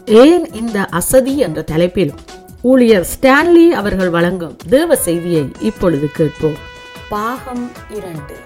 ஏன் இந்த அசதி என்ற தலைப்பில் ஊழியர் ஸ்டான்லி அவர்கள் வழங்கும் தேவ செய்தியை இப்பொழுது கேட்போம் பாகம் இரண்டு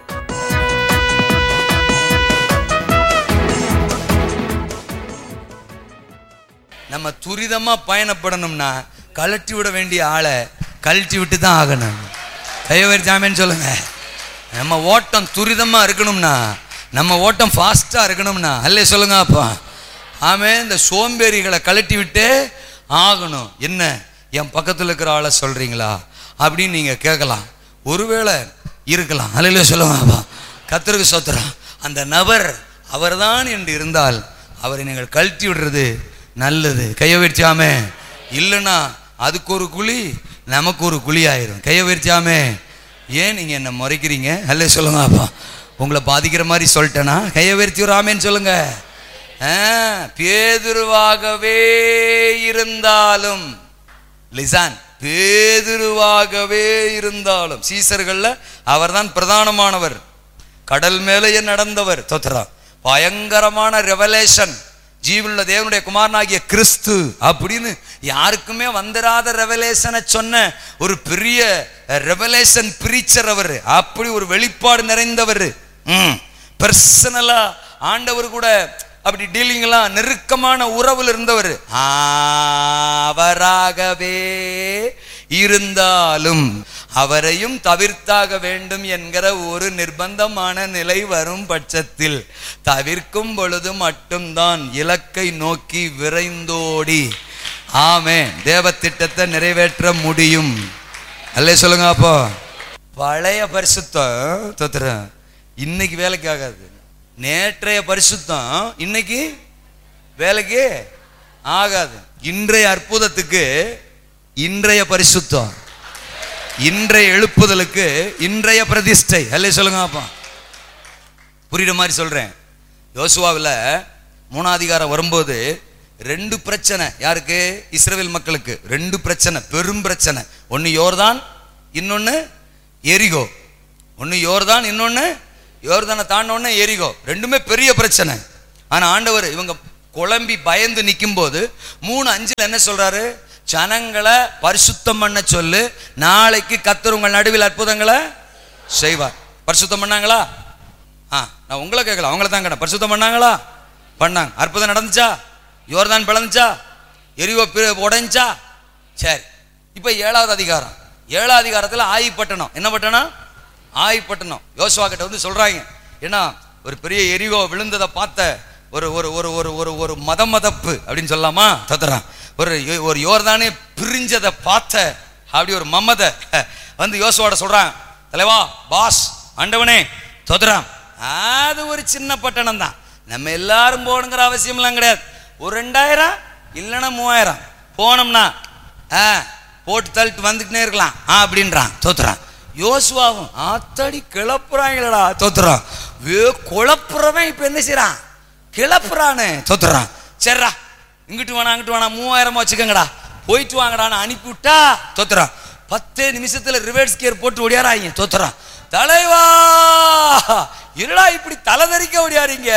நம்ம துரிதமா பயணப்படணும்னா கழட்டி விட வேண்டிய ஆளை கழட்டி விட்டு தான் ஆகணும் கையவர் ஜாமேன்னு சொல்லுங்க நம்ம ஓட்டம் துரிதமா இருக்கணும்னா நம்ம ஓட்டம் ஃபாஸ்டா இருக்கணும்னா அல்லே சொல்லுங்க அப்பா ஆமே இந்த சோம்பேறிகளை கழட்டி விட்டு ஆகணும் என்ன என் பக்கத்தில் இருக்கிற ஆளை சொல்றீங்களா அப்படின்னு நீங்க கேட்கலாம் ஒருவேளை இருக்கலாம் அல்லையில சொல்லுங்க அப்பா கத்தருக்கு சொத்துறான் அந்த நபர் அவர்தான் என்று இருந்தால் அவரை நீங்கள் கழட்டி விடுறது நல்லது கையை விரிச்சாமே இல்லைன்னா அதுக்கு ஒரு குழி நமக்கு ஒரு குழி ஆயிரும் கையை விரிச்சாமே ஏன் நீங்க என்ன முறைக்கிறீங்க அல்ல சொல்லுங்க அப்பா உங்களை பாதிக்கிற மாதிரி சொல்லிட்டேனா கையை விரிச்சு ஒரு ஆமேன்னு சொல்லுங்க ஆ, பேதுருவாகவே இருந்தாலும் லிசான் பேதுருவாகவே இருந்தாலும் சீசர்கள்ல அவர்தான் பிரதானமானவர் கடல் மேலேயே நடந்தவர் தோத்துறா பயங்கரமான ரெவலேஷன் ஜீவனுள்ள தேவனுடைய குமாரனாகிய கிறிஸ்து அப்படின்னு யாருக்குமே வந்துராத ரெவலேஷனை சொன்ன ஒரு பெரிய ரெவலேஷன் பிரீச்சர் அவர் அப்படி ஒரு வெளிப்பாடு நிறைந்தவர் ம் பர்சனலா ஆண்டவர் கூட அப்படி டீலிங்லாம் நெருக்கமான உறவில் இருந்தவர் அவராகவே இருந்தாலும் அவரையும் தவிர்த்தாக வேண்டும் என்கிற ஒரு நிர்பந்தமான நிலை வரும் பட்சத்தில் தவிர்க்கும் பொழுது மட்டும்தான் இலக்கை நோக்கி விரைந்தோடி ஆமே தேவ திட்டத்தை நிறைவேற்ற முடியும் அல்லே சொல்லுங்க அப்போ பழைய பரிசுத்தம் தோத்துறேன் இன்னைக்கு வேலைக்கு ஆகாது நேற்றைய பரிசுத்தம் இன்னைக்கு வேலைக்கு ஆகாது இன்றைய அற்புதத்துக்கு இன்றைய பரிசுத்தம் இன்றைய எழுப்புதலுக்கு இன்றைய பிரதிஷ்டை அல்லே சொல்லுங்க அப்பா புரியுற மாதிரி சொல்றேன் யோசுவாவில் மூணாம் அதிகாரம் வரும்போது ரெண்டு பிரச்சனை யாருக்கு இஸ்ரவேல் மக்களுக்கு ரெண்டு பிரச்சனை பெரும் பிரச்சனை ஒன்று யோர்தான் இன்னொன்று எரிகோ ஒன்று யோர்தான் இன்னொன்று யோர்தானை தாண்டோன்னு எரிகோ ரெண்டுமே பெரிய பிரச்சனை ஆனால் ஆண்டவர் இவங்க குழம்பி பயந்து நிக்கும்போது மூணு அஞ்சில் என்ன சொல்றாரு ஜனங்களை பரிசுத்தம் பண்ண சொல்லு நாளைக்கு கத்தர் உங்கள் நடுவில் அற்புதங்களை செய்வார் பரிசுத்தம் பண்ணாங்களா ஆ நான் உங்களை கேட்கல அவங்கள தான் கேட்டேன் பரிசுத்தம் பண்ணாங்களா பண்ணாங்க அற்புதம் நடந்துச்சா யோர்தான் பிளந்துச்சா எரிவோ உடைஞ்சா சரி இப்போ ஏழாவது அதிகாரம் ஏழாவது அதிகாரத்தில் ஆயி பட்டணம் என்ன பட்டணம் ஆயி பட்டணம் யோசுவா கிட்ட வந்து சொல்றாங்க ஏன்னா ஒரு பெரிய எரிகோ விழுந்ததை பார்த்த ஒரு ஒரு ஒரு ஒரு ஒரு ஒரு மத மதப்பு அப்படின்னு சொல்லலாமா தத்துறான் ஒரு ஒரு யோர்தானே பிரிஞ்சதை பார்த்த அப்படி ஒரு மமத வந்து யோசுவாட சொல்றான் தலைவா பாஸ் ஆண்டவனே தோத்துறான் அது ஒரு சின்ன பட்டணம் தான் நம்ம எல்லாரும் போகணுங்கிற அவசியம்லாம் கிடையாது ஒரு ரெண்டாயிரம் இல்லைன்னா மூவாயிரம் போனோம்னா ஆ போட்டு தள்ளிட்டு வந்துக்கிட்டே இருக்கலாம் ஆ அப்படின்றான் தோத்துறான் யோசுவாவும் ஆத்தாடி கிளப்புறாங்களடா தோத்துறான் வே குழப்புறவன் இப்போ என்ன செய்றான் கிளப்புறானு தோத்துறான் சரிடா இங்கிட்டு வேணா அங்கிட்டு வேணா மூவாயிரமா வச்சுக்கோங்கடா போயிட்டு வாங்கடான்னு அனுப்பிவிட்டா தோத்துறான் பத்தே நிமிஷத்துல ரிவர்ஸ் கியர் போட்டு ஓடியாராங்க தோத்துறான் தலைவா என்னடா இப்படி தலை தெறிக்க ஓடியாரீங்க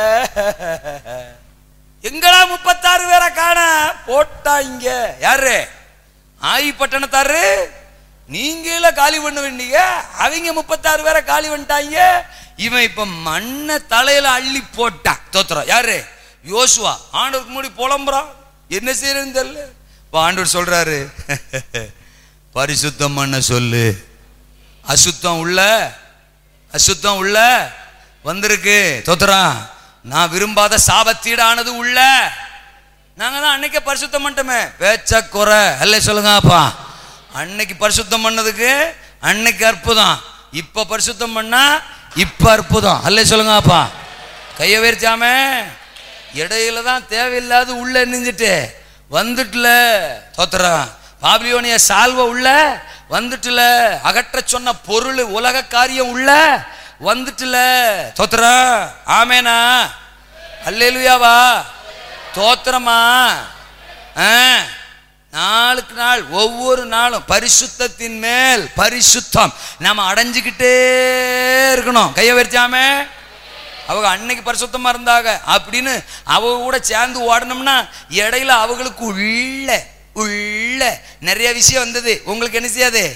எங்கடா முப்பத்தாறு பேரை காண போட்டாங்க யாரு ஆயி பட்டணத்தாரு நீங்கள காலி பண்ண வேண்டிய அவங்க முப்பத்தாறு பேரை காலி பண்ணிட்டாங்க இவன் இப்ப மண்ணை தலையில அள்ளி போட்டான் தோத்துறான் யாரு யோசுவா ஆண்டவருக்கு முடி புலம்புறான் என்ன செய்யறதுன்னு தெரியல இப்ப ஆண்டவர் சொல்றாரு பரிசுத்தம் பண்ண சொல்லு அசுத்தம் உள்ள அசுத்தம் உள்ள வந்திருக்கு தோத்துறான் நான் விரும்பாத சாபத்தீடானது உள்ள நாங்க தான் அன்னைக்கே பரிசுத்தம் பண்ணிட்டோமே பேச்ச குறை அல்ல சொல்லுங்க அப்பா அன்னைக்கு பரிசுத்தம் பண்ணதுக்கு அன்னைக்கு அற்புதம் இப்ப பரிசுத்தம் பண்ணா இப்ப அற்புதம் அல்ல சொல்லுங்க அப்பா கையை விரிச்சாம இடையில தான் தேவையில்லாத உள்ள நெஞ்சிட்டு வந்துட்டுல தோத்துறான் பாபிலியோனிய சால்வ உள்ள வந்துட்டுல அகற்ற சொன்ன பொருள் உலக காரியம் உள்ள வந்துட்டுல தோத்துறா ஆமேனா அல்லேலுயாவா தோத்திரமா ஆ, நாளுக்கு நாள் ஒவ்வொரு நாளும் பரிசுத்தத்தின் மேல் பரிசுத்தம் நாம அடைஞ்சுக்கிட்டே இருக்கணும் கையை வச்சாமே அவங்க அன்னைக்கு பரிசுத்தமா இருந்தாங்க அப்படின்னு அவங்க கூட சேர்ந்து ஓடணும்னா இடையில அவங்களுக்கு உள்ள உள்ள நிறைய விஷயம் வந்தது உங்களுக்கு என்ன செய்யாது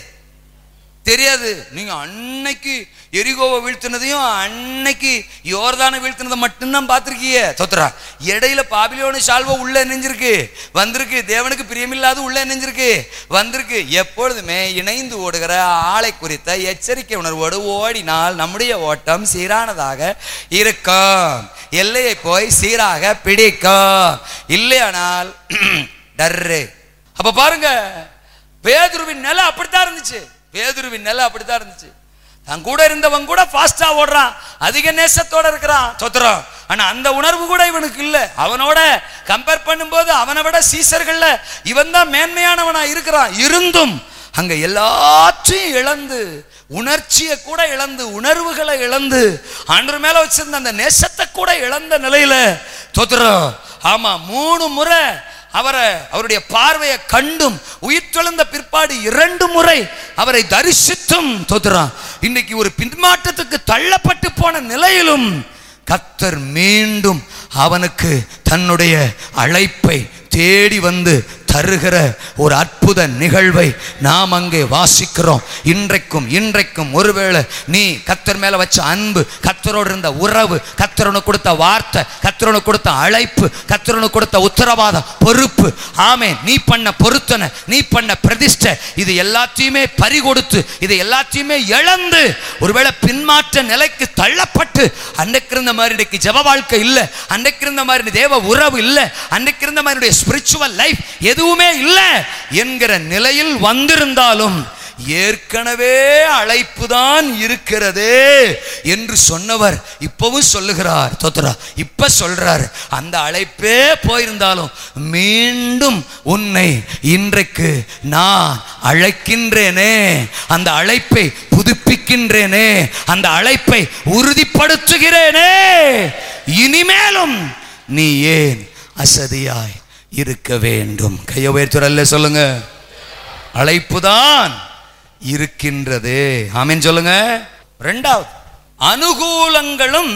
தெரியாது நீங்க அன்னைக்கு எரிகோவை வீழ்த்தினதையும் அன்னைக்கு யோர்தானை வீழ்த்தினதை மட்டும்தான் பார்த்துருக்கீங்க தோத்துறா இடையில பாபிலோனு சால்வா உள்ள நெஞ்சிருக்கு வந்திருக்கு தேவனுக்கு பிரியமில்லாத உள்ள நெஞ்சிருக்கு வந்திருக்கு எப்பொழுதுமே இணைந்து ஓடுகிற ஆளை குறித்த எச்சரிக்கை உணர்வோடு ஓடினால் நம்முடைய ஓட்டம் சீரானதாக இருக்கும் எல்லையை போய் சீராக பிடிக்கும் இல்லையானால் டர்ரு அப்ப பாருங்க பேதுருவின் நிலை அப்படித்தான் இருந்துச்சு பேதுருவின் நிலை அப்படித்தான் இருந்துச்சு தன் கூட இருந்தவன் கூட ஃபாஸ்டா ஓடுறான் அதிக நேசத்தோட இருக்கிறான் தொத்துறான் ஆனா அந்த உணர்வு கூட இவனுக்கு இல்ல அவனோட கம்பேர் பண்ணும்போது அவனை விட சீசர்கள்ல இவன் தான் மேன்மையானவனா இருக்கிறான் இருந்தும் அங்க எல்லாத்தையும் இழந்து உணர்ச்சியை கூட இழந்து உணர்வுகளை இழந்து ஆண்டு மேல வச்சிருந்த அந்த நேசத்தை கூட இழந்த நிலையில தொத்துறோம் ஆமா மூணு முறை அவரை அவருடைய பார்வையை கண்டும் உயிர்த்தெழுந்த பிற்பாடு இரண்டு முறை அவரை தரிசித்தும் தோத்துறான் இன்னைக்கு ஒரு பின்மாற்றத்துக்கு தள்ளப்பட்டு போன நிலையிலும் கத்தர் மீண்டும் அவனுக்கு தன்னுடைய அழைப்பை தேடி வந்து தருகிற ஒரு அற்புத நிகழ்வை நாம் அங்கே வாசிக்கிறோம் இன்றைக்கும் இன்றைக்கும் ஒருவேளை நீ கத்தர் மேல வச்ச அன்பு கத்தரோடு இருந்த உறவு கத்தரனுக்கு கொடுத்த வார்த்தை கத்தரனுக்கு கொடுத்த அழைப்பு கத்தரனுக்கு கொடுத்த உத்தரவாதம் பொறுப்பு ஆமே நீ பண்ண பொருத்தனை நீ பண்ண பிரதிஷ்டை இது எல்லாத்தையுமே பறிகொடுத்து இதை எல்லாத்தையுமே இழந்து ஒருவேளை பின்மாற்ற நிலைக்கு தள்ளப்பட்டு அன்றைக்கு இருந்த மாதிரி இன்னைக்கு ஜெப வாழ்க்கை இல்லை அன்றைக்கு இருந்த மாதிரி தேவ உறவு இல்லை அன்றைக்கு இருந்த மாதிரி ஸ்பிரிச்சுவல் லைஃப் எதுவுமே இல்லை என்கிற நிலையில் வந்திருந்தாலும் ஏற்கனவே அழைப்பு தான் இருக்கிறது என்று சொன்னவர் இப்பவும் சொல்லுகிறார் தோத்துரா இப்ப சொல்றார் அந்த அழைப்பே போயிருந்தாலும் மீண்டும் உன்னை இன்றைக்கு நான் அழைக்கின்றேனே அந்த அழைப்பை புதுப்பிக்கின்றேனே அந்த அழைப்பை உறுதிப்படுத்துகிறேனே இனிமேலும் நீ ஏன் அசதியாய் இருக்க வேண்டும் கையை உயர்த்துறல்ல சொல்லுங்க அழைப்புதான் இருக்கின்றது ஆமென் சொல்லுங்க ரெண்டாவது அனுகூலங்களும்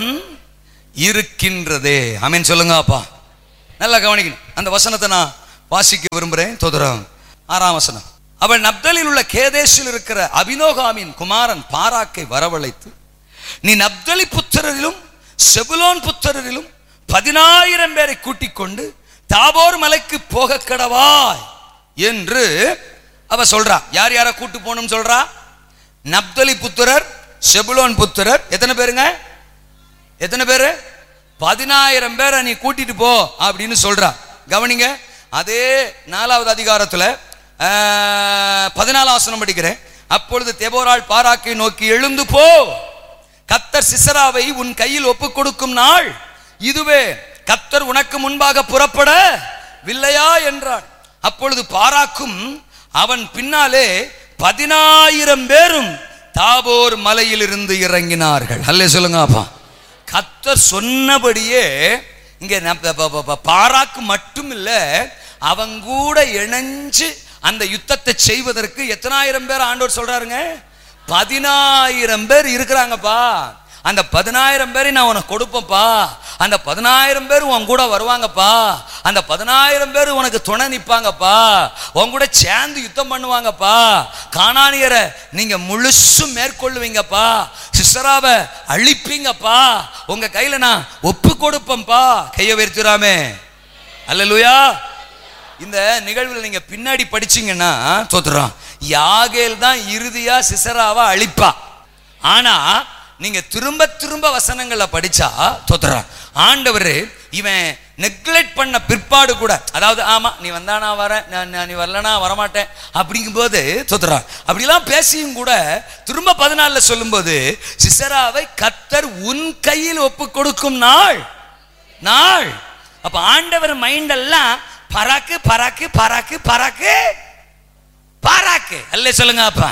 இருக்கின்றது ஆமென் சொல்லுங்க அப்பா நல்லா கவனிக்கணும் அந்த வசனத்தை நான் வாசிக்க விரும்புகிறேன் தொதுரம் ஆறாம் வசனம் அவள் நப்தலில் உள்ள கேதேஷில் இருக்கிற அபினோகாமின் குமாரன் பாராக்கை வரவழைத்து நீ நப்தலி புத்திரரிலும் செபுலோன் புத்திரரிலும் பதினாயிரம் பேரை கூட்டிக் கொண்டு தாபோர் மலைக்கு போக கடவாய் என்று அவ சொல்றா யார் யாரை கூட்டு போகணும்னு சொல்றா நப்தலி புத்திரர் செபுலோன் புத்திரர் எத்தனை பேருங்க எத்தனை பேரு பதினாயிரம் பேரை நீ கூட்டிட்டு போ அப்படின்னு சொல்றா கவனிங்க அதே நாலாவது அதிகாரத்துல ஆஹ், பதினாலாம் வசனம் படிக்கிறேன் அப்பொழுது தெபோராள் பாராக்கை நோக்கி எழுந்து போ கத்தர் சிசராவை உன் கையில் ஒப்புக் கொடுக்கும் நாள் இதுவே கத்தர் உனக்கு முன்பாக புறப்பட வில்லையா என்றாள் அப்பொழுது பாராக்கும் அவன் பின்னாலே பதினாயிரம் பேரும் தாபோர் மலையிலிருந்து இறங்கினார்கள் அல்லே சொல்லுங்க அப்பா கத்தர் சொன்னபடியே இங்க ந- ப- ப- ப- பாராக்கு மட்டும் இல்ல அவங்க கூட இணைஞ்சு அந்த யுத்தத்தை செய்வதற்கு எத்தனாயிரம் பேர் ஆண்டவர் சொல்றாருங்க பதினாயிரம் பேர் இருக்கிறாங்கப்பா அந்த பதினாயிரம் பேரை நான் உனக்கு கொடுப்பேன்ப்பா அந்த பதினாயிரம் பேர் உன் கூட வருவாங்கப்பா அந்த பதினாயிரம் பேர் உனக்கு துணை நிற்பாங்கப்பா உன் கூட சேர்ந்து யுத்தம் பண்ணுவாங்கப்பா காணானியரை நீங்க முழுசும் மேற்கொள்ளுவீங்கப்பா சிஸ்டராவை அழிப்பீங்கப்பா உங்க கையில நான் ஒப்பு கொடுப்பேன்ப்பா கையை உயர்த்துறாமே அல்லேலூயா இந்த நிகழ்வில் நீங்க பின்னாடி படிச்சீங்கன்னா தோத்துறோம் யாகேல் தான் இறுதியா சிசராவை அழிப்பா ஆனா நீங்க திரும்ப திரும்ப வசனங்களை படிச்சா தோத்துறான் ஆண்டவர் இவன் நெக்லெக்ட் பண்ண பிற்பாடு கூட அதாவது ஆமா நீ வந்தா நான் வரேன் நான் நான் நீ வரலனா வரமாட்டேன் அப்படிங்கும்போது தோத்துறான் அப்படிலாம் பேசியும் கூட திரும்ப பதினாலுல சொல்லும்போது சிசராவை கத்தர் உன் கையில் ஒப்பு கொடுக்கும் நாள் நாள் அப்ப ஆண்டவர் மைண்ட் எல்லாம் பராக்கு பராக்கு பராக்கு பராக்கு பாராக்கு அல்ல சொல்லுங்க அப்பா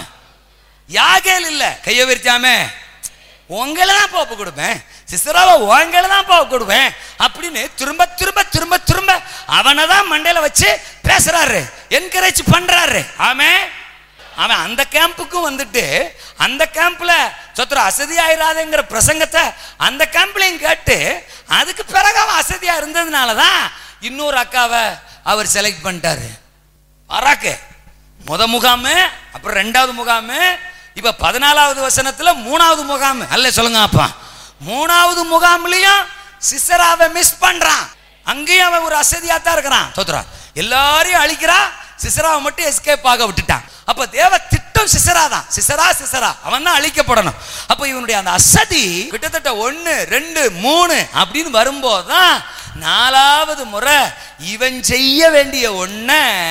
யாகேல் இல்ல கையை விரிச்சாமே உங்களை தான் போப்பு கொடுப்பேன் சிஸ்டராவை உங்களை தான் போப்பு கொடுப்பேன் அப்படின்னு திரும்ப திரும்ப திரும்ப திரும்ப அவனை தான் மண்டையில வச்சு பேசுறாரு என்கரேஜ் பண்றாரு ஆமே அவன் அந்த கேம்புக்கும் வந்துட்டு அந்த கேம்ப்ல சொத்துற அசதி ஆயிராதேங்கிற பிரசங்கத்தை அந்த கேம்ப்லயும் கேட்டு அதுக்கு பிறகு அவன் அசதியா இருந்ததுனால தான் இன்னொரு அக்காவை அவர் செலக்ட் பண்ணிட்டாரு அராக்கு முத முகாமு அப்புறம் ரெண்டாவது முகாமு இப்ப பதினாலாவது வசனத்துல மூணாவது முகாம் அல்ல சொல்லுங்க அப்பா மூணாவது முகாம்லயும் சிசராவை மிஸ் பண்றான் அங்கேயும் அவன் ஒரு அசதியா தான் இருக்கிறான் தோத்துறான் எல்லாரையும் அழிக்கிறான் சிசராவை மட்டும் எஸ்கேப் ஆக விட்டுட்டான் அப்ப தேவ திட்டம் சிசரா தான் சிசரா சிசரா அவன் தான் அழிக்கப்படணும் அப்ப இவனுடைய அந்த அசதி கிட்டத்தட்ட ஒன்னு ரெண்டு மூணு அப்படின்னு வரும்போது தான் நாலாவது முறை இவன் செய்ய வேண்டிய ஒன்ன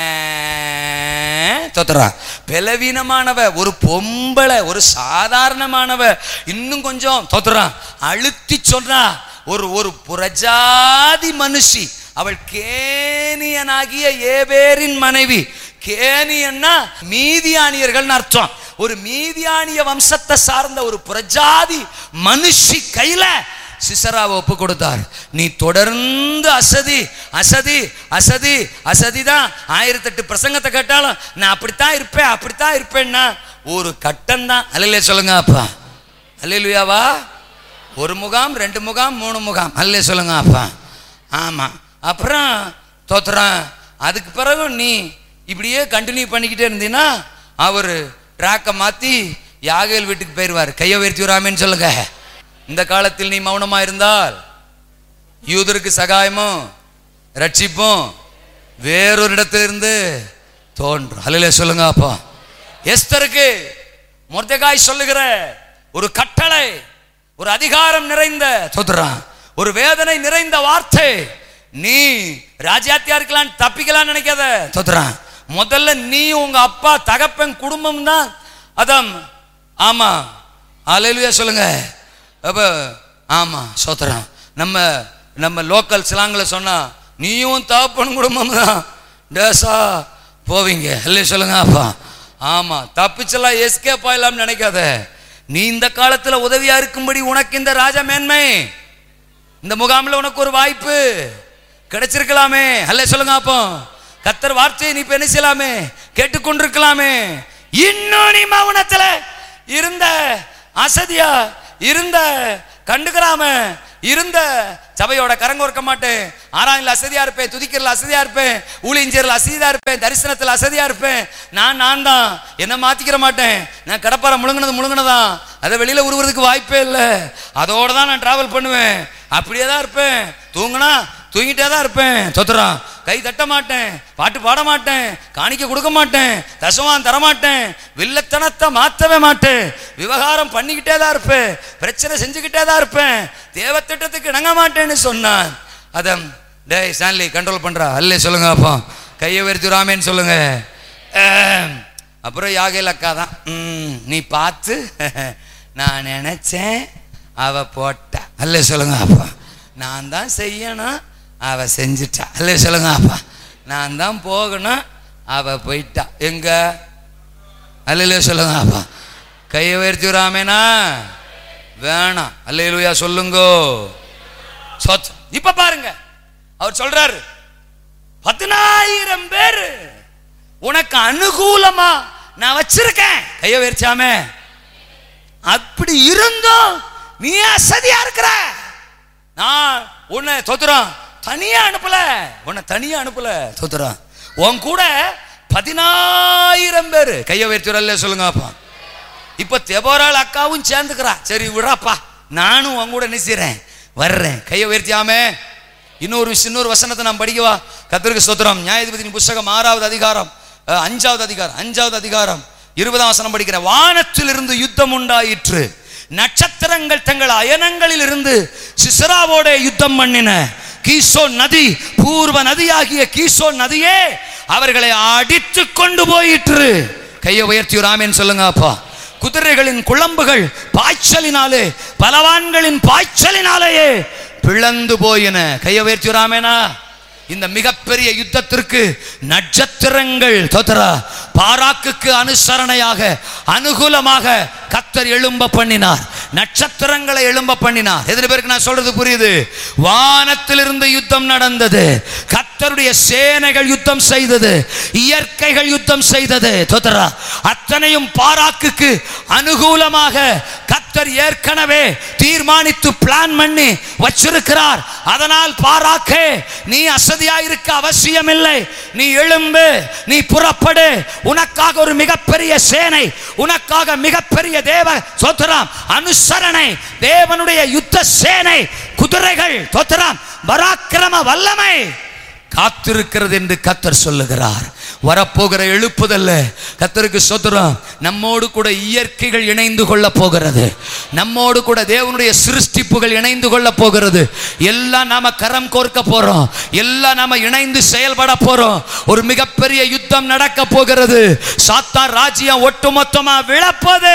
தொத்துறான் பலவீனமானவ ஒரு பொம்பளை ஒரு சாதாரணமானவ இன்னும் கொஞ்சம் தொத்துறான் அழுத்தி சொல்றா ஒரு ஒரு புறஜாதி மனுஷி அவள் கேனியனாகிய ஏபேரின் மனைவி கேனியன்னா மீதியானியர்கள் அர்த்தம் ஒரு மீதியானிய வம்சத்தை சார்ந்த ஒரு புறஜாதி மனுஷி கையில சிசராவை ஒப்பு கொடுத்தார் நீ தொடர்ந்து அசதி அசதி அசதி அசதி தான் ஆயிரத்தெட்டு பிரசங்கத்தை கேட்டாலும் நான் அப்படித்தான் இருப்பேன் அப்படித்தான் இருப்பேன்னா ஒரு கட்டம் தான் அல்லையே சொல்லுங்க அப்பா அல்லையாவா ஒரு முகாம் ரெண்டு முகாம் மூணு முகாம் அல்லே சொல்லுங்க அப்பா ஆமாம் அப்புறம் தோத்துறான் அதுக்கு பிறகு நீ இப்படியே கண்டினியூ பண்ணிக்கிட்டே இருந்தீன்னா அவர் ட்ராக்கை மாற்றி யாகேல் வீட்டுக்கு போயிடுவார் கையை உயர்த்தி விடாமேன்னு சொல்லுங்க இந்த காலத்தில் நீ மௌனமா இருந்தால் யூதருக்கு சகாயமும் ரட்சிப்பும் வேறொரு இடத்திலிருந்து தோன்றும் அல்லையே சொல்லுங்க அப்பா எஸ்தருக்கு மொர்தகாய் சொல்லுகிற ஒரு கட்டளை ஒரு அதிகாரம் நிறைந்த தோத்துறான் ஒரு வேதனை நிறைந்த வார்த்தை நீ ராஜாத்தியா இருக்கலாம் தப்பிக்கலாம் நினைக்காத தோத்துறான் முதல்ல நீ உங்க அப்பா தகப்பன் குடும்பம் தான் அதான் ஆமா அலையிலுயா சொல்லுங்க அப்ப ஆமா சோத்திரம் நம்ம நம்ம லோக்கல் சிலாங்கில் சொன்னா நீயும் தகப்பன் குடும்பம் தான் டேசா போவீங்க இல்லையா சொல்லுங்க அப்பா ஆமா தப்பிச்செல்லாம் எஸ்கேப் ஆயிடலாம்னு நினைக்காத நீ இந்த காலத்துல உதவியா இருக்கும்படி உனக்கு இந்த ராஜ மேன்மை இந்த முகாமில் உனக்கு ஒரு வாய்ப்பு கிடைச்சிருக்கலாமே அல்ல சொல்லுங்க அப்போ கத்தர் வார்த்தையை நீ இப்ப என்ன செய்யலாமே கேட்டுக்கொண்டிருக்கலாமே இன்னும் நீ மௌனத்துல இருந்த அசதியா இருந்த கண்டுக்கிறாம இருந்த சபையோட கரங்க இருக்க மாட்டேன் ஆறாயில அசதியா இருப்பேன் துதிக்கிறதுல அசதியா இருப்பேன் ஊழியஞ்சரில் அசதியா இருப்பேன் தரிசனத்தில் அசதியா இருப்பேன் நான் நான் தான் என்ன மாத்திக்கிற மாட்டேன் நான் கடப்பார முழுங்கினது முழுங்கினதான் அதை வெளியில உருவுறதுக்கு வாய்ப்பே இல்லை அதோட தான் நான் டிராவல் பண்ணுவேன் அப்படியே தான் இருப்பேன் தூங்குனா தூங்கிட்டே தான் இருப்பேன் தொத்துறான் கை தட்ட மாட்டேன் பாட்டு பாட மாட்டேன் காணிக்க கொடுக்க மாட்டேன் தசவான் தர மாட்டேன் வில்லத்தனத்தை மாற்றவே மாட்டேன் விவகாரம் பண்ணிக்கிட்டே தான் இருப்பேன் பிரச்சனை செஞ்சுக்கிட்டே தான் இருப்பேன் தேவத்திட்டத்துக்கு இணங்க மாட்டேன்னு சொன்னான் அதம் டேய் ஸ்டான்லி கண்ட்ரோல் பண்றா அல்லே சொல்லுங்க அப்போ கையை வெறுத்துறாமேன்னு சொல்லுங்க அஹ், அப்புறம் யாகையில் அக்கா தான் ம், நீ பார்த்து நான் நினைச்சேன் அவ போட்டா அல்ல சொல்லுங்க அப்பா நான் தான் செய்யணும் அவ செஞ்சிட்டா அல்ல சொல்லுங்க அப்பா நான் தான் போகணும் அவ போயிட்டா எங்க அல்ல சொல்லுங்க அப்பா கையை உயர்த்தி விடாமேனா வேணாம் அல்லையா சொல்லுங்கோ சொத் இப்ப பாருங்க அவர் சொல்றாரு பதினாயிரம் பேர் உனக்கு அனுகூலமா நான் வச்சிருக்கேன் கையை உயர்ச்சாமே அப்படி இருந்தும் நீ அசதியா இருக்கிற நான் உன்னை தோத்துறோம் தனியா அனுப்பல உன்னை தனியா அனுப்பல தோத்துறோம் உன் கூட பதினாயிரம் பேர் கையை உயர்த்துறல்ல சொல்லுங்க அப்பா இப்ப தெபோரால் அக்காவும் சேர்ந்துக்கிறா சரி விடாப்பா நானும் உன் கூட நினைச்சிறேன் வர்றேன் கையை உயர்த்தியாமே இன்னொரு விஷயம் இன்னொரு வசனத்தை நான் படிக்கவா கத்திரிக்கு ஸ்தோத்திரம் நியாயாதிபதியின் புஸ்தகம் ஆறாவது அதிகாரம் அஹ், அஞ்சாவது அதிகாரம் அஞ்சாவது அதிகாரம் இருபதாம் வசனம் படிக்கிறேன் வானத்திலிருந்து யுத்தம் உண்டாயிற்று நட்சத்திரங்கள் தங்கள் அயனங்களில் இருந்து சிசராவோட யுத்தம் பண்ணின கீசோ நதி பூர்வ நதியாகிய கீசோ நதியே அவர்களை அடித்து கொண்டு போயிற்று கையை உயர்த்தி ராமேன்னு சொல்லுங்க அப்பா குதிரைகளின் குழம்புகள் பாய்ச்சலினாலே பலவான்களின் பாய்ச்சலினாலேயே பிளந்து போயின கையை உயர்த்தி ராமேனா இந்த மிகப்பெரிய யுத்தத்திற்கு நட்சத்திரங்கள் தோத்தரா பாராக்குக்கு அனுசரணையாக அனுகூலமாக கத்தர் எழும்ப பண்ணினார் நட்சத்திரங்களை எழும்ப பண்ணினார் எத்தனை பேருக்கு நான் சொல்றது புரியுது வானத்திலிருந்து யுத்தம் நடந்தது கத்தருடைய சேனைகள் யுத்தம் செய்தது இயற்கைகள் யுத்தம் செய்தது தோத்தரா அத்தனையும் பாராக்குக்கு அனுகூலமாக கத்தர் ஏற்கனவே தீர்மானித்து பிளான் பண்ணி வச்சிருக்கிறார் அதனால் பாராக்கே நீ அசதியா இருக்க அவசியம் இல்லை நீ எழும்பு நீ புறப்படு உனக்காக ஒரு மிகப்பெரிய சேனை உனக்காக மிகப்பெரிய தேவ சோத்திரம் அனுசரணை தேவனுடைய யுத்த சேனை குதிரைகள் தோத்திரம் பராக்கிரம வல்லமை காத்திருக்கிறது என்று கத்தர் சொல்லுகிறார் வரப்போகிற எழுப்புதல்ல கத்தருக்கு சொத்துறோம் நம்மோடு கூட இயற்கைகள் இணைந்து கொள்ள போகிறது நம்மோடு கூட தேவனுடைய சிருஷ்டிப்புகள் இணைந்து கொள்ள போகிறது எல்லாம் நாம கரம் கோர்க்க போறோம் எல்லாம் நாம இணைந்து செயல்பட போறோம் ஒரு மிகப்பெரிய யுத்தம் நடக்க போகிறது சாத்தான் ராஜ்யம் ஒட்டுமொத்தமா விழப்போது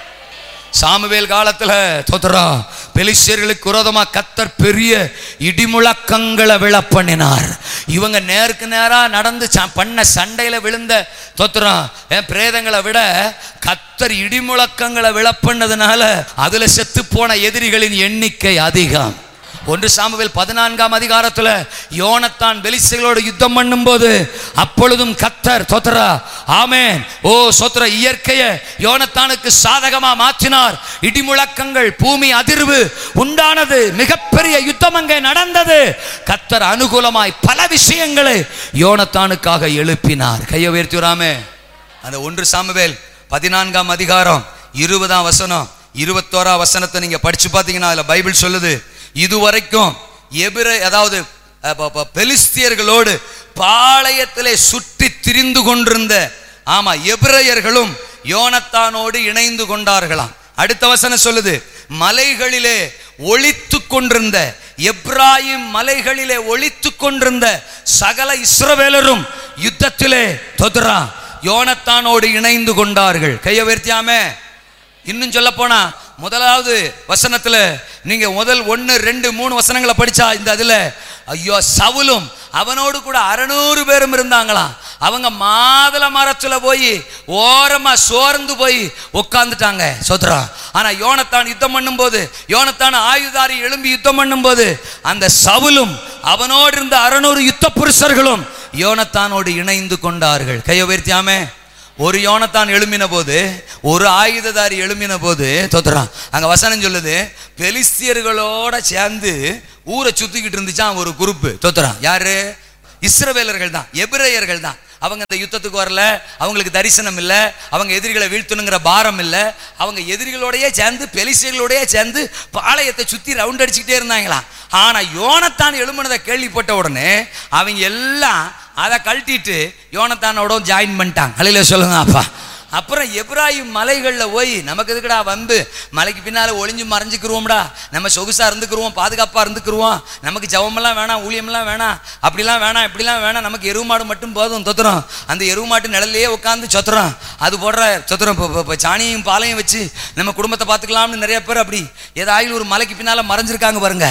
சாமுவேல் காலத்துல தோத்துறா பெலிசியர்களுக்கு விரோதமா கத்தர் பெரிய இடிமுழக்கங்களை விழப்பண்ணினார் இவங்க நேருக்கு நேரா நடந்து ச- பண்ண சண்டையில விழுந்த தோத்துறோம் என் பிரேதங்களை விட கத்தர் இடிமுழக்கங்களை விழப்பண்ணதுனால அதுல செத்து போன எதிரிகளின் எண்ணிக்கை அதிகம் ஒன்று சாமுவேல் பதினான்காம் அதிகாரத்துல யோனத்தான் பெலிஸ்தர்களோடு யுத்தம் பண்ணும்போது அப்பொழுதும் கத்தர் தோத்தரா ஆமென் ஓ சோத்திர இயற்கையை யோனத்தானுக்கு சாதகமா மாற்றினார் இடிமுழக்கங்கள் பூமி அதிர்வு உண்டானது மிகப்பெரிய யுத்தம் அங்கே நடந்தது கத்தர் அனுகூலமாய் பல விஷயங்களை யோனத்தானுக்காக எழுப்பினார் கையை உயர்த்திராமே அந்த ஒன்று சாமுவேல் பதினான்காம் அதிகாரம் இருபதாம் வசனம் இருபத்தோரா வசனத்தை நீங்க படிச்சு பார்த்தீங்கன்னா அதுல பைபிள் சொல்லுது இதுவரைக்கும் எபிர அதாவது அஹ், ப- ப- பெலிஸ்தியர்களோடு பாளையத்திலே சுற்றி திரிந்து கொண்டிருந்த ஆமா எபிரையர்களும் யோனத்தானோடு இணைந்து கொண்டார்களாம் அடுத்த வசனம் சொல்லுது மலைகளிலே ஒளித்து கொண்டிருந்த எப்ராயிம் மலைகளிலே ஒளித்து கொண்டிருந்த சகல இஸ்ரவேலரும் யுத்தத்திலே தொதுரா யோனத்தானோடு இணைந்து கொண்டார்கள் கையை உயர்த்தியாமே இன்னும் சொல்ல போனா முதலாவது வசனத்துல நீங்க முதல் ஒன்னு ரெண்டு மூணு வசனங்களை படிச்சா இந்த அதுல ஐயோ சவுலும் அவனோடு கூட அறநூறு பேரும் இருந்தாங்களாம் அவங்க மாதுளை மரத்துல போய் ஓரமா சோர்ந்து போய் உட்கார்ந்துட்டாங்க சோத்ரா ஆனா யோனத்தான் யுத்தம் பண்ணும்போது யோனத்தான் ஆயுதாரி எழும்பி யுத்தம் பண்ணும்போது அந்த சவுலும் அவனோடு இருந்த அறநூறு யுத்த புருஷர்களும் யோனத்தானோடு இணைந்து கொண்டார்கள் கையை உயர்த்தியாமே ஒரு யோனத்தான் எழும்பின போது ஒரு ஆயுததாரி எழும்பின போது தோத்துறான் அங்க வசனம் சொல்லுது பெலிஸ்தியர்களோட சேர்ந்து ஊரை சுத்திக்கிட்டு இருந்துச்சான் ஒரு குரூப் தோத்துறான் யாரு இஸ்ரவேலர்கள் தான் எபிரேயர்கள் தான் அவங்க இந்த யுத்தத்துக்கு வரல அவங்களுக்கு தரிசனம் இல்லை அவங்க எதிரிகளை வீழ்த்தணுங்கிற பாரம் இல்லை அவங்க எதிரிகளோடயே சேர்ந்து பெலிசியர்களோடயே சேர்ந்து பாளையத்தை சுத்தி ரவுண்ட் அடிச்சுக்கிட்டே இருந்தாங்களாம் ஆனா யோனத்தான் எழும்பினதை கேள்விப்பட்ட உடனே அவங்க எல்லாம் அதை கழட்டிட்டு யோனத்தானோட ஜாயின் பண்ணிட்டாங்க அலையில சொல்லுங்க அப்பா அப்புறம் எப்ராஹிம் மலைகளில் போய் நமக்கு எதுக்குடா வம்பு மலைக்கு பின்னால் ஒளிஞ்சு மறைஞ்சுக்கிருவோம்டா நம்ம சொகுசா இருந்துக்கிருவோம் பாதுகாப்பாக இருந்துக்கிருவோம் நமக்கு ஜவமெல்லாம் வேணாம் ஊழியமெல்லாம் வேணாம் அப்படிலாம் வேணாம் இப்படிலாம் வேணாம் நமக்கு எருவு மாடு மட்டும் போதும் தொத்துறோம் அந்த எருவு மாட்டு நிழல்லையே உட்காந்து சொத்துறோம் அது போடுற சொத்துறோம் இப்போ இப்போ சாணியும் பாலையும் வச்சு நம்ம குடும்பத்தை பார்த்துக்கலாம்னு நிறைய பேர் அப்படி ஏதாயில் ஒரு மலைக்கு பின்னால் மறைஞ்சிருக்காங்க பாருங்க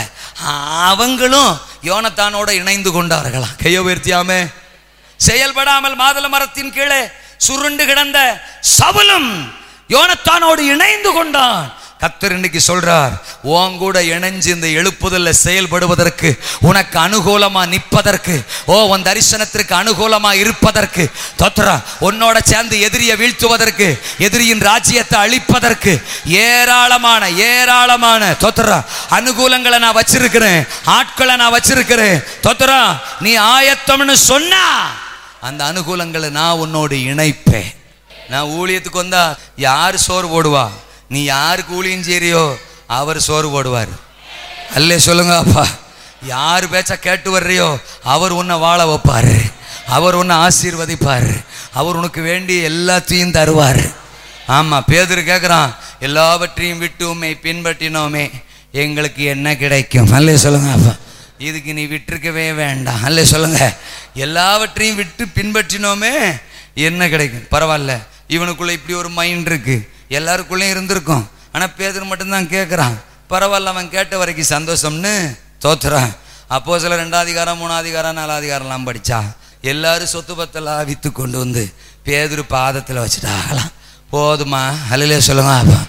அவங்களும் யோனத்தானோட இணைந்து கொண்டார்களாம் கையை உயர்த்தியாமே செயல்படாமல் மாதுள மரத்தின் கீழே சுருண்டு கிடந்த சவுலும் யோனத்தானோடு இணைந்து கொண்டான் கத்தர் இன்னைக்கு சொல்றார் உன் கூட இணைஞ்சு இந்த எழுப்புதல்ல செயல்படுவதற்கு உனக்கு அனுகூலமா நிற்பதற்கு ஓ உன் தரிசனத்திற்கு அனுகூலமா இருப்பதற்கு தோத்துறா உன்னோட சேர்ந்து எதிரியை வீழ்த்துவதற்கு எதிரியின் ராஜ்யத்தை அழிப்பதற்கு ஏராளமான ஏராளமான தோத்துறா அனுகூலங்களை நான் வச்சிருக்கிறேன் ஆட்களை நான் வச்சிருக்கிறேன் தோத்துறா நீ ஆயத்தம்னு சொன்னா அந்த அனுகூலங்களை நான் உன்னோடு இணைப்பேன் நான் ஊழியத்துக்கு வந்தா யார் சோறு போடுவா நீ யாருக்கு ஊழியம் செய்றியோ அவர் சோறு போடுவார் அல்லே சொல்லுங்க அப்பா யார் பேச்ச கேட்டு வர்றியோ அவர் உன்னை வாழ வைப்பார் அவர் உன்னை ஆசீர்வதிப்பார் அவர் உனக்கு வேண்டிய எல்லாத்தையும் தருவார் ஆமாம் பேதர் கேட்குறான் எல்லாவற்றையும் விட்டு உண்மை பின்பற்றினோமே எங்களுக்கு என்ன கிடைக்கும் அல்லே சொல்லுங்க அப்பா இதுக்கு நீ விட்டிருக்கவே வேண்டாம் அல்ல சொல்லுங்க எல்லாவற்றையும் விட்டு பின்பற்றினோமே என்ன கிடைக்கும் பரவாயில்ல இவனுக்குள்ள இப்படி ஒரு மைண்ட் இருக்கு எல்லாருக்குள்ளேயும் இருந்திருக்கும் ஆனால் பேதர் மட்டும்தான் கேட்குறான் பரவாயில்ல அவன் கேட்ட வரைக்கும் சந்தோஷம்னு தோத்துறான் அப்போ சில ரெண்டாம் அதிகாரம் மூணாம் அதிகாரம் நாலாம் அதிகாரம்லாம் படிச்சா எல்லாரும் சொத்து பத்தெல்லாம் வித்து கொண்டு வந்து பேதுரு பாதத்தில் வச்சுட்டாங்களாம் போதுமா அல்லையே சொல்லுங்க அப்பா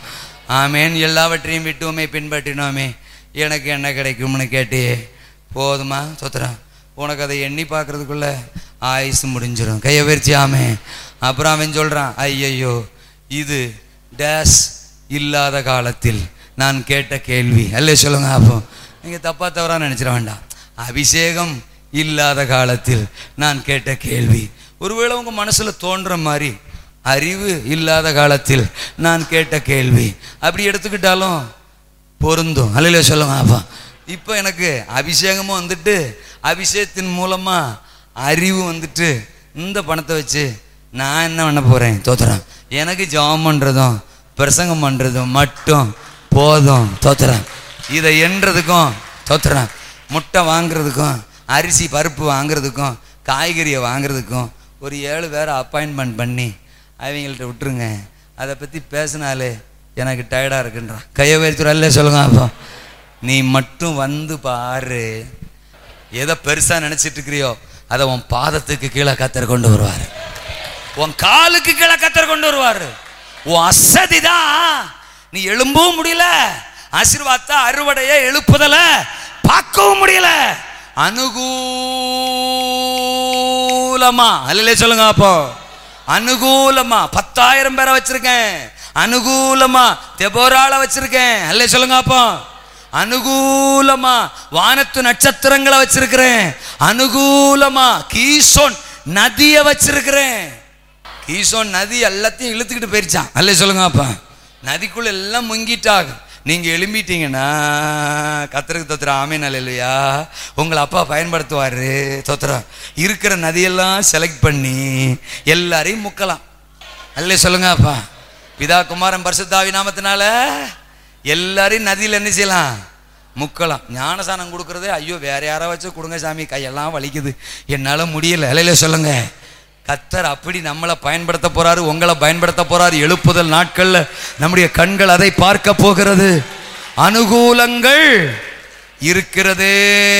ஆமேன் எல்லாவற்றையும் விட்டு உம்மை பின்பற்றினோமே எனக்கு என்ன கிடைக்கும்னு கேட்டியே போதுமா சொத்துறேன் உனக்கு அதை எண்ணி பார்க்கறதுக்குள்ள ஆயுசு முடிஞ்சிடும் கையை விரிச்சு ஆமே அப்புறம் அவன் சொல்கிறான் ஐயையோ இது டேஸ் இல்லாத காலத்தில் நான் கேட்ட கேள்வி அல்லே சொல்லுங்க அப்போ நீங்கள் தப்பா தவறா நினச்சிட வேண்டாம் அபிஷேகம் இல்லாத காலத்தில் நான் கேட்ட கேள்வி ஒருவேளை உங்கள் மனசில் தோன்ற மாதிரி அறிவு இல்லாத காலத்தில் நான் கேட்ட கேள்வி அப்படி எடுத்துக்கிட்டாலும் பொருந்தும் அல்லையில சொல்லுங்க அப்பா இப்போ எனக்கு அபிஷேகமும் வந்துட்டு அபிஷேகத்தின் மூலமாக அறிவு வந்துட்டு இந்த பணத்தை வச்சு நான் என்ன பண்ண போகிறேன் தோத்துறேன் எனக்கு ஜெபம் பண்ணுறதும் பிரசங்கம் பண்ணுறதும் மட்டும் போதும் தோத்துறேன் இதை எண்றதுக்கும் தோத்துறேன் முட்டை வாங்குறதுக்கும் அரிசி பருப்பு வாங்குறதுக்கும் காய்கறியை வாங்குறதுக்கும் ஒரு ஏழு பேரை அப்பாயின்மெண்ட் பண்ணி அவங்கள்ட்ட விட்டுருங்க அதை பற்றி பேசினாலே எனக்கு டயர்டாக இருக்குன்றான் கையை வச்சுரல்ல சொல்லுங்க அப்போ நீ மட்டும் வந்து பாரு எதை பெருசாக நினச்சிட்டு இருக்கிறியோ அதை உன் பாதத்துக்கு கீழே கத்தர் கொண்டு வருவார் உன் காலுக்கு கீழே கத்தர் கொண்டு வருவார் உன் அசதி தான் நீ எழும்பவும் முடியல ஆசீர்வாதத்தை அறுவடைய எழுப்புதல பார்க்கவும் முடியல அனுகூலமா அல்ல சொல்லுங்க அப்போ அனுகூலமா பத்தாயிரம் பேரை வச்சிருக்கேன் அனுகூலமா தெபோரால வச்சிருக்கேன் அல்ல சொல்லுங்க அப்போ அனுகூலமா வானத்து நட்சத்திரங்களை வச்சிருக்கிறேன் அனுகூலமா கீசோன் நதியை வச்சிருக்கிறேன் கீசோன் நதி எல்லாத்தையும் இழுத்துக்கிட்டு போயிருச்சான் அல்ல சொல்லுங்க அப்பா நதிக்குள்ள எல்லாம் முங்கிட்டாங்க நீங்க எழும்பிட்டீங்கன்னா கத்தருக்கு தொத்துற ஆமீன் இல்லையா உங்களை அப்பா பயன்படுத்துவாரு தொத்துறோம் இருக்கிற நதியெல்லாம் செலக்ட் பண்ணி எல்லாரையும் முக்கலாம் அல்ல சொல்லுங்க அப்பா பிதா குமாரன் பரிசுத்தாவி நாமத்தினால எல்லாரையும் நதியில் என்ன செய்யலாம் முக்கலாம் ஞானசானம் கொடுக்கறதே ஐயோ வேற யாரா வச்சு கொடுங்க சாமி கையெல்லாம் வலிக்குது என்னால் முடியல இலையில சொல்லுங்க கத்தர் அப்படி நம்மளை பயன்படுத்த போறாரு உங்களை பயன்படுத்த போறாரு எழுப்புதல் நாட்கள்ல நம்முடைய கண்கள் அதை பார்க்க போகிறது அனுகூலங்கள் இருக்கிறதே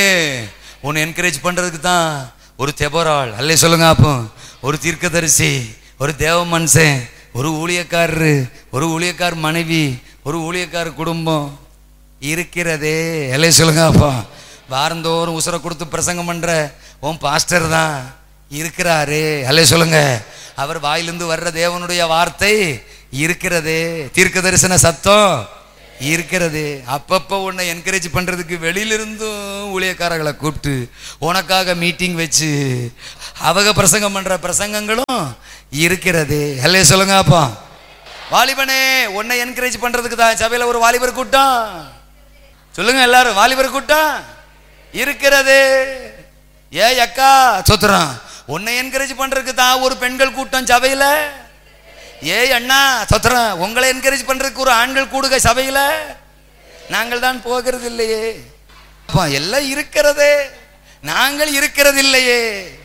உன்னை என்கரேஜ் பண்றதுக்கு தான் ஒரு தெபராள் அல்லே சொல்லுங்க அப்போ ஒரு தீர்க்கதரிசி ஒரு தேவ மனுஷன் ஒரு ஊழியக்காரரு ஒரு ஊழியக்கார் மனைவி ஒரு ஊழியக்கார குடும்பம் இருக்கிறதே எல்லை சொல்லுங்க அப்பா வாரந்தோறும் உசுரை கொடுத்து பிரசங்கம் பண்ற உன் பாஸ்டர் தான் இருக்கிறாரு அல்ல சொல்லுங்க அவர் வாயிலிருந்து வர்ற தேவனுடைய வார்த்தை இருக்கிறதே தீர்க்க தரிசன சத்தம் இருக்கிறது அப்பப்போ உன்னை என்கரேஜ் பண்றதுக்கு வெளியிலிருந்தும் ஊழியக்காரர்களை கூப்பிட்டு உனக்காக மீட்டிங் வச்சு அவங்க பிரசங்கம் பண்ற பிரசங்கங்களும் இருக்கிறது அல்ல சொல்லுங்க அப்பா வாலிபனே உன்னை என்கரேஜ் பண்றதுக்கு தான் சபையில ஒரு வாலிபர் கூட்டம் சொல்லுங்க எல்லாரும் வாலிபர் கூட்டம் இருக்கிறது ஏ அக்கா சொத்துறான் உன்னை என்கரேஜ் பண்றதுக்கு தான் ஒரு பெண்கள் கூட்டம் சபையில ஏய் அண்ணா சொத்துறான் உங்களை என்கரேஜ் பண்றதுக்கு ஒரு ஆண்கள் கூடுக சபையில நாங்கள் தான் போகிறது இல்லையே அப்பா எல்லாம் இருக்கிறதே நாங்கள் இருக்கிறது இல்லையே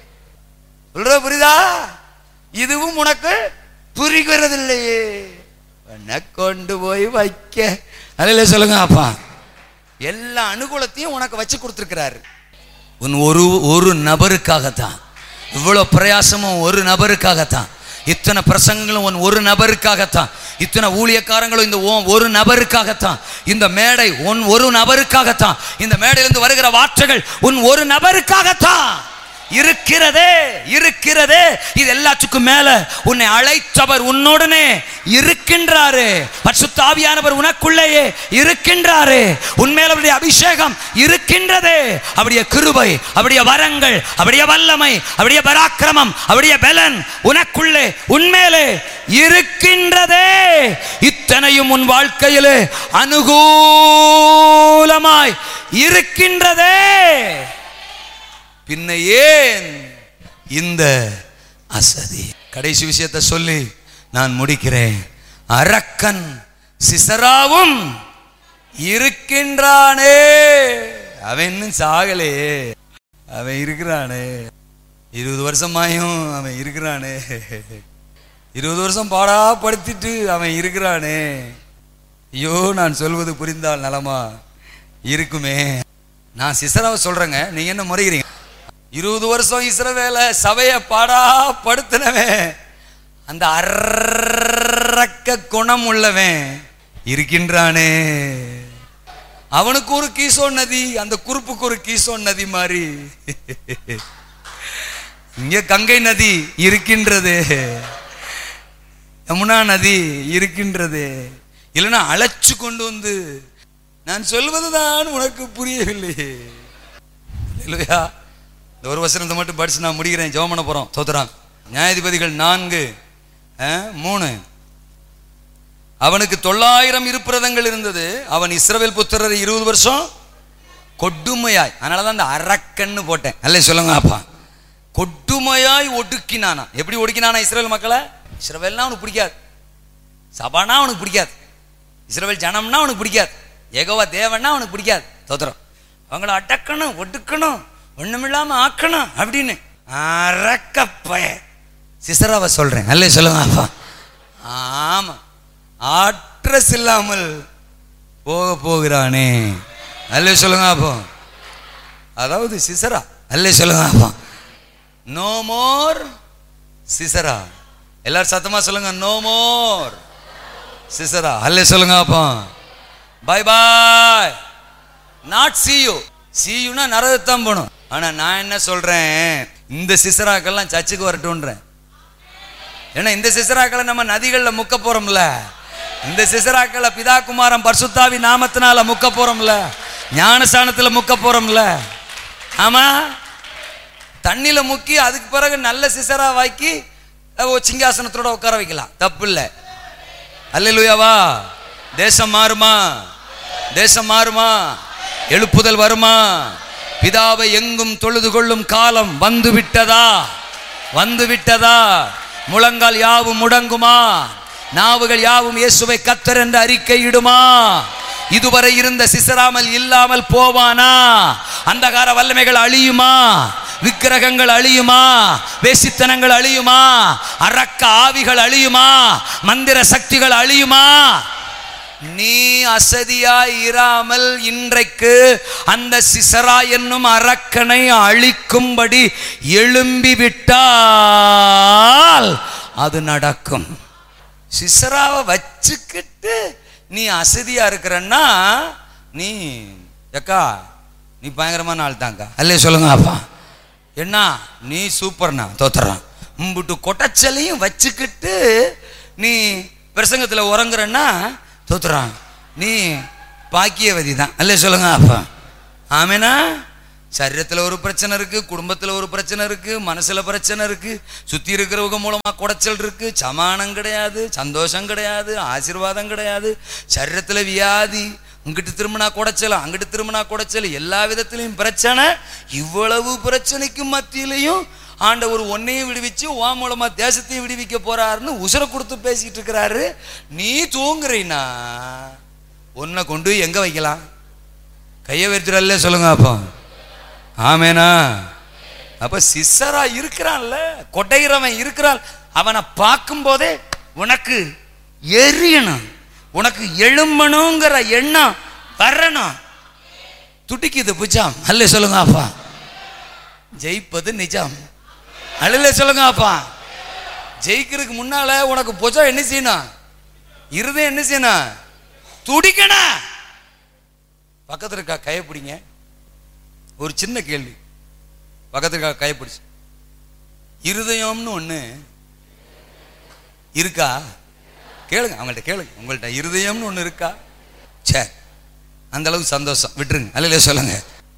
சொல்ற புரியுதா இதுவும் உனக்கு புரிகிறது இல்லையே உன்னை கொண்டு போய் வைக்க அதில் சொல்லுங்க அப்பா எல்லா அனுகூலத்தையும் உனக்கு வச்சு கொடுத்துருக்கிறாரு உன் ஒரு ஒரு நபருக்காகத்தான் இவ்வளோ பிரயாசமும் ஒரு நபருக்காகத்தான் இத்தனை பிரசங்கங்களும் உன் ஒரு நபருக்காகத்தான் இத்தனை ஊழியக்காரங்களும் இந்த ஓ- ஒரு நபருக்காகத்தான் இந்த மேடை உன் ஒரு நபருக்காகத்தான் இந்த மேடையிலிருந்து வருகிற வார்த்தைகள் உன் ஒரு நபருக்காகத்தான் இருக்கிறதே இருக்கிறதே இது எல்லாத்துக்கும் மேல உன்னை அழைத்தவர் உன்னோடனே இருக்கின்றாரு பரிசுத்த ஆவியானவர் உனக்குள்ளேயே இருக்கின்றாரு உன்மேல அவருடைய அபிஷேகம் இருக்கின்றது அவருடைய கிருபை அவருடைய வரங்கள் அவருடைய வல்லமை அவருடைய பராக்கிரமம் அவருடைய பலன் உனக்குள்ளே உன்மேலே இருக்கின்றதே இத்தனையும் உன் வாழ்க்கையிலே அனுகூலமாய் இருக்கின்றதே பின்ன ஏன் இந்த அசதி கடைசி விஷயத்தை சொல்லி நான் முடிக்கிறேன் அரக்கன் சிசராவும் இருக்கின்றானே அவன் இன்னும் சாகலே அவன் இருக்கிறானே இருபது வருஷமாயும் அவன் இருக்கிறானே இருபது வருஷம் பாடா படுத்திட்டு அவன் இருக்கிறானே ஐயோ நான் சொல்வது புரிந்தால் நலமா இருக்குமே நான் சிசராவை சொல்றேங்க நீங்க என்ன முறைகிறீங்க இருபது வருஷம் இஸ்ரவேல சபையை பாடா படுத்தினவன் அந்த அரக்க குணம் உள்ளவன் இருக்கின்றானே அவனுக்கு ஒரு கீசோன் நதி அந்த குறுப்புக்கு ஒரு கீசோன் நதி மாதிரி இங்க கங்கை நதி இருக்கின்றது யமுனா நதி இருக்கின்றது இல்லைன்னா அழைச்சு கொண்டு வந்து நான் சொல்வதுதான் உனக்கு புரியவில்லை இல்லையா இந்த ஒரு வசனத்தை மட்டும் படிச்சு நான் முடிக்கிறேன் ஜெபம் பண்ண போறோம் தோத்துறான் நியாயாதிபதிகள் நான்கு அஹ், மூணு அவனுக்கு தொள்ளாயிரம் இருப்பிரதங்கள் இருந்தது அவன் இஸ்ரவேல் புத்திரரை இருபது வருஷம் கொடுமையாய் அதனால தான் இந்த அரக்கன்னு போட்டேன் அல்ல சொல்லுங்க அப்பா கொடுமையாய் ஒடுக்கினானா எப்படி ஒடுக்கினானா இஸ்ரவேல் மக்களை இஸ்ரவேல்னா அவனுக்கு பிடிக்காது சபானா அவனுக்கு பிடிக்காது இஸ்ரவேல் ஜனம்னா அவனுக்கு பிடிக்காது ஏகோவா தேவன்னா அவனுக்கு பிடிக்காது தோத்திரம் அவங்கள அடக்கணும் ஒடுக்கணும் ஒண்ணுமில்லாம ஆக்கணும் அப்படின்னு அரக்கப்பய சிசராவை சொல்றேன் அல்ல சொல்லுங்க அப்பா ஆமா ஆட்ரஸ் இல்லாமல் போக போகிறானே அல்ல சொல்லுங்க அப்போ அதாவது சிசரா அல்ல சொல்லுங்க அப்பா நோ மோர் சிசரா எல்லாரும் சத்தமா சொல்லுங்க நோ மோர் சிசரா அல்ல சொல்லுங்க அப்பா bye bye not see you see youனா நரகத்தான் போகணும் ஆனா நான் என்ன சொல்றேன் இந்த சிசராக்கெல்லாம் சர்ச்சுக்கு வரட்டும்ன்றேன் ஏன்னா இந்த சிசராக்களை நம்ம நதிகள்ல முக்க போறோம்ல இந்த சிசராக்களை பிதா குமாரன் பர்சுத்தாவி நாமத்தினால முக்க போறோம்ல ஞானஸ்தானத்துல முக்க போறோம்ல ஆமா தண்ணியில முக்கி அதுக்கு பிறகு நல்ல சிசரா வாக்கி அஹ், ஒரு சிங்காசனத்தோட உட்கார வைக்கலாம் தப்பு இல்லை அல்லேலூயாவா தேசம் மாறுமா தேசம் மாறுமா எழுப்புதல் வருமா பிதாவை எங்கும் தொழுது கொள்ளும் காலம் வந்து விட்டதா வந்து விட்டதா முழங்கால் யாவும் முடங்குமா நாவுகள் யாவும் இயேசுவை கத்தர் என்று அறிக்கையிடுமா இதுவரை இருந்த சிசராமல் இல்லாமல் போவானா அந்தகார வல்லமைகள் அழியுமா விக்கிரகங்கள் அழியுமா வேசித்தனங்கள் அழியுமா அரக்க ஆவிகள் அழியுமா மந்திர சக்திகள் அழியுமா நீ அசதியாய் இராமல் இன்றைக்கு அந்த சிசரா என்னும் அரக்கனை அழிக்கும்படி எழும்பி விட்டால் அது நடக்கும் சிசராவை வச்சுக்கிட்டு நீ அசதியா இருக்கிறன்னா நீ எக்கா நீ பயங்கரமான ஆள் தாங்க அல்லே சொல்லுங்க அப்பா என்ன நீ சூப்பர்ண்ணா தோத்துறான் உம்பிட்டு கொட்டச்சலையும் வச்சுக்கிட்டு நீ பிரசங்கத்தில் உறங்குறன்னா தோத்துறான் நீ பாக்கியவதி தான் அல்லே சொல்லுங்க அப்பா ஆமேனா சரீரத்தில் ஒரு பிரச்சனை இருக்கு குடும்பத்தில் ஒரு பிரச்சனை இருக்கு மனசுல பிரச்சனை இருக்கு சுத்தி இருக்கிறவங்க மூலமா குடைச்சல் இருக்கு சமானம் கிடையாது சந்தோஷம் கிடையாது ஆசீர்வாதம் கிடையாது சரீரத்துல வியாதி இங்கிட்டு திரும்பினா குடைச்சல் அங்கிட்டு திரும்பினா குடைச்சல் எல்லா விதத்திலையும் பிரச்சனை இவ்வளவு பிரச்சனைக்கு மத்தியிலையும் ஆண்டவர் ஒன்னையும் விடுவிச்சு உன் மூலமா தேசத்தையும் விடுவிக்க போறாருன்னு உசுரை கொடுத்து பேசிட்டு இருக்கிறாரு நீ தூங்குறீனா உன்னை கொண்டு போய் எங்க வைக்கலாம் கையை வைத்துடல சொல்லுங்க அப்போ ஆமேனா அப்ப சிஸ்ஸரா இருக்கிறான்ல கொடைகிறவன் இருக்கிறான் அவனை பார்க்கும்போதே உனக்கு எரியணும் உனக்கு எழும்பணுங்கிற எண்ணம் வரணும் துடிக்குது புஜாம் அல்ல சொல்லுங்க அப்பா ஜெயிப்பது நிஜம் அல்ல சொல்லுங்க அப்பா ஜெயிக்கிறதுக்கு முன்னால உனக்கு புஜம் என்ன செய்யணும் இருதயம் என்ன செய்யணும் துடிக்கணும் பக்கத்துல இருக்கா கையை பிடிங்க ஒரு சின்ன கேள்வி பக்கத்துல இருக்கா கையை பிடிச்சு இருதயம்னு ஒண்ணு இருக்கா கேளுங்க அவங்கள்ட்ட கேளுங்க உங்கள்ட்ட இருதயம்னு ஒண்ணு இருக்கா சரி அந்த அளவுக்கு சந்தோஷம் விட்டுருங்க அல்ல சொல்லுங்க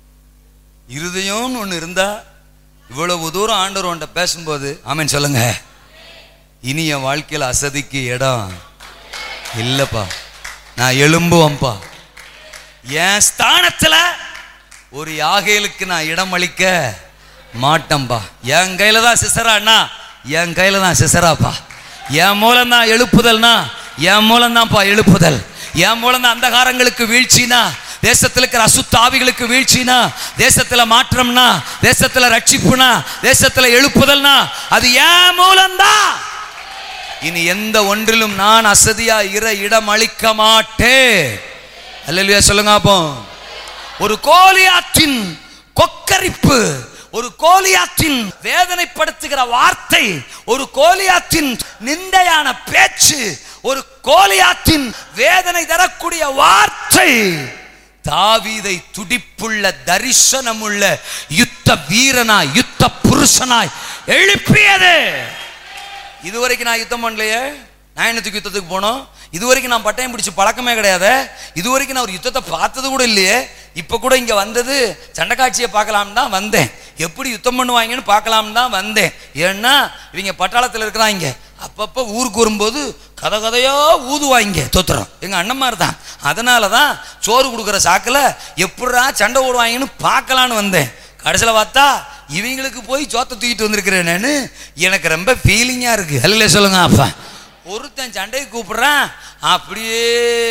இருதயம்னு ஒண்ணு இருந்தா இவ்வளவு தூரம் ஆண்டவர் உன்ட்ட பேசும்போது ஆமென் சொல்லுங்க இனி என் வாழ்க்கையில் அசதிக்கு இடம் இல்லப்பா நான் எலும்புவம்பா என் ஸ்தானத்துல ஒரு யாகைகளுக்கு நான் இடம் அளிக்க மாட்டேன்பா என் கையில தான் சிசராண்ணா என் கையில தான் சிசராப்பா என் மூலம் தான் எழுப்புதல்னா என் மூலம் தான்ப்பா எழுப்புதல் என் மூலம் தான் அந்தகாரங்களுக்கு வீழ்ச்சினா தேசத்தில் இருக்கிற அசுத்த ஆவிகளுக்கு வீழ்ச்சினா தேசத்துல மாற்றம்னா தேசத்துல ரட்சிப்புனா தேசத்துல எழுப்புதல்னா அது என் மூலம்தான் இனி எந்த ஒன்றிலும் நான் அசதியா இர இடம் அளிக்க மாட்டேன் அல்லேலூயா சொல்லுங்க அப்போ ஒரு கோலியாத்தின் கொக்கரிப்பு ஒரு கோலியாத்தின் வேதனைப்படுத்துகிற வார்த்தை ஒரு கோலியாத்தின் நிந்தையான பேச்சு ஒரு கோலியாத்தின் வேதனை தரக்கூடிய வார்த்தை தாவீதை துடிப்புள்ள தரிசனமுள்ள யுத்த வீரனாய் யுத்த புருஷனாய் எழுப்பியது இதுவரைக்கும் நான் யுத்தம் பண்ணலையே நான் என்னத்துக்கு யுத்தத்துக்கு போனோம் இதுவரைக்கும் நான் பட்டயம் பிடிச்சு பழக்கமே கிடையாது இதுவரைக்கும் நான் ஒரு யுத்தத்தை பார்த்தது கூட இல்லையே இப்போ கூட இங்கே வந்தது சண்டைக்காட்சியை பார்க்கலாம் தான் வந்தேன் எப்படி யுத்தம் பண்ணுவாங்கன்னு பார்க்கலாம் தான் வந்தேன் ஏன்னா இவங்க பட்டாளத்தில் இருக்கிறாங்க அப்பப்போ ஊருக்கு வரும்போது கதை கதையா ஊதுவாங்க தோத்துறோம் எங்கள் அண்ணன்மார் தான் அதனால தான் சோறு கொடுக்குற சாக்கில் எப்படா சண்டை ஓடுவாங்கன்னு பார்க்கலான்னு வந்தேன் கடைசியில் பார்த்தா இவங்களுக்கு போய் சோத்தை தூக்கிட்டு வந்திருக்கிறேன் நான் எனக்கு ரொம்ப ஃபீலிங்காக இருக்குது அல்ல சொல்லுங்க அப்பா ஒருத்தன் சண்டைக்கு கூப்பிடுறான் அப்படியே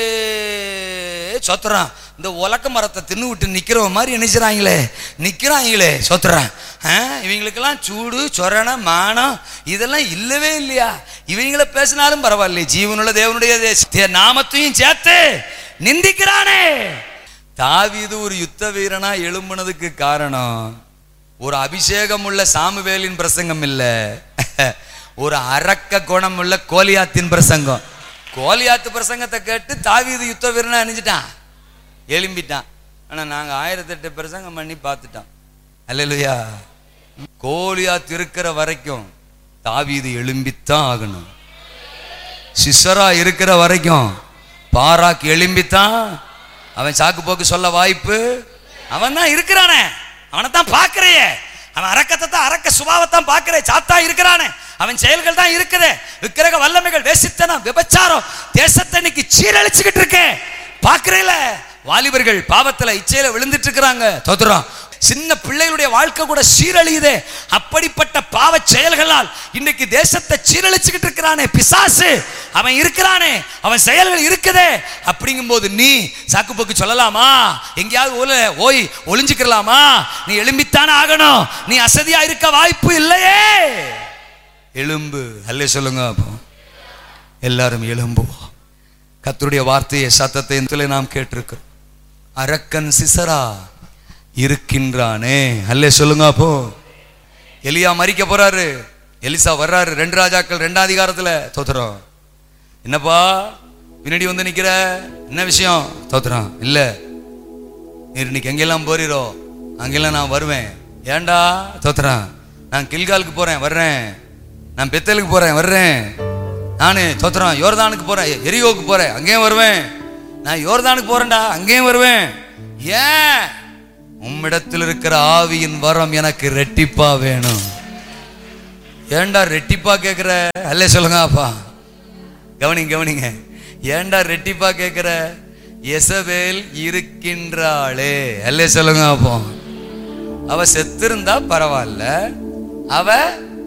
சொத்துறான் இந்த உலக்க மரத்தை தின்னு விட்டு நிற்கிற மாதிரி நினைச்சுறாங்களே நிற்கிறாங்களே சொத்துறான் ஆ, இவங்களுக்கெல்லாம் சூடு சொரண மானம் இதெல்லாம் இல்லவே இல்லையா இவங்கள பேசினாலும் பரவாயில்ல ஜீவனுள்ள தேவனுடைய தே- நாமத்தையும் சேர்த்து நிந்திக்கிறானே தாவீது ஒரு யுத்த வீரனா எழும்புனதுக்கு காரணம் ஒரு அபிஷேகம் உள்ள சாமுவேலின் பிரசங்கம் இல்ல ஒரு அரக்க குணம் உள்ள கோலியாத்தின் பிரசங்கம் கோலியாத்து பிரசங்கத்தை கேட்டு தாவீது யுத்த வீரனா அணிஞ்சிட்டான் எழும்பிட்டான் ஆனா நாங்க ஆயிரத்தெட்டு பிரசங்கம் பண்ணி பார்த்துட்டோம் அல்லையா கோலியாத் இருக்கிற வரைக்கும் தாவீது எழும்பித்தான் ஆகணும் சிசரா இருக்கிற வரைக்கும் பாராக் எழும்பித்தான் அவன் சாக்கு போக்கு சொல்ல வாய்ப்பு அவன் தான் இருக்கிறானே அவனை தான் பார்க்கறையே அவன் அரக்கத்தை தான் அரக்க சுபாவத்தான் பார்க்கறே சாத்தா இருக்கிறானே அவன் செயல்கள் தான் இருக்குது விக்கிரக வல்லமைகள் வேசித்தனம் விபச்சாரம் தேசத்தை இன்னைக்கு சீரழிச்சுக்கிட்டு இருக்கே பார்க்கறேல வாலிபர்கள் பாவத்துல இச்சையில விழுந்துட்டு இருக்கிறாங்க தோத்துறோம் சின்ன பிள்ளைகளுடைய வாழ்க்கை கூட சீரழியுதே அப்படிப்பட்ட பாவ செயல்களால் இன்னைக்கு தேசத்தை சீரழிச்சுக்கிட்டு இருக்கிறானே பிசாசு அவன் இருக்கிறானே அவன் செயல்கள் இருக்குதே அப்படிங்கும்போது நீ சாக்குப்போக்கு சொல்லலாமா எங்கேயாவது ஓல ஓய் ஒளிஞ்சுக்கிறலாமா நீ எழும்பித்தானே ஆகணும் நீ அசதியா இருக்க வாய்ப்பு இல்லையே எலும்பு அல்லே சொல்லுங்க அப்போ எல்லாரும் எழும்புவோம் கர்த்தருடைய வார்த்தையை சத்தத்தை இந்த நாம் கேட்டிருக்கிறோம் அரக்கன் சிசரா இருக்கின்றானே அல்லே சொல்லுங்க அப்போ எலியா மறிக்க போறாரு எலிசா வர்றாரு ரெண்டு ராஜாக்கள் ரெண்டாம் அதிகாரத்துல தோத்துறோம் என்னப்பா பின்னாடி வந்து நிக்கிற என்ன விஷயம் தோத்துறான் இல்ல நீர் இன்னைக்கு எங்கெல்லாம் போறீரோ அங்கெல்லாம் நான் வருவேன் ஏன்டா தோத்துறான் நான் கில்காலுக்கு போறேன் வர்றேன் நான் பெத்தலுக்கு போறேன் வர்றேன் நானு தோத்துறான் யோர்தானுக்கு போறேன் எரியோவுக்கு போறேன் அங்கேயும் வருவேன் நான் யோர்தானுக்கு போறேன்டா அங்கேயும் வருவேன் ஏன் உம்மிடத்தில் இருக்கிற ஆவியின் வரம் எனக்கு ரெட்டிப்பா வேணும் ஏன்டா ரெட்டிப்பா கேட்குற அல்லே சொல்லுங்க அப்பா கவனிங்க கவனிங்க ஏன்டா ரெட்டிப்பா கேட்குற எசபேல் இருக்கின்றாளே அல்லே சொல்லுங்க அப்போ அவ செத்திருந்தா பரவாயில்ல அவ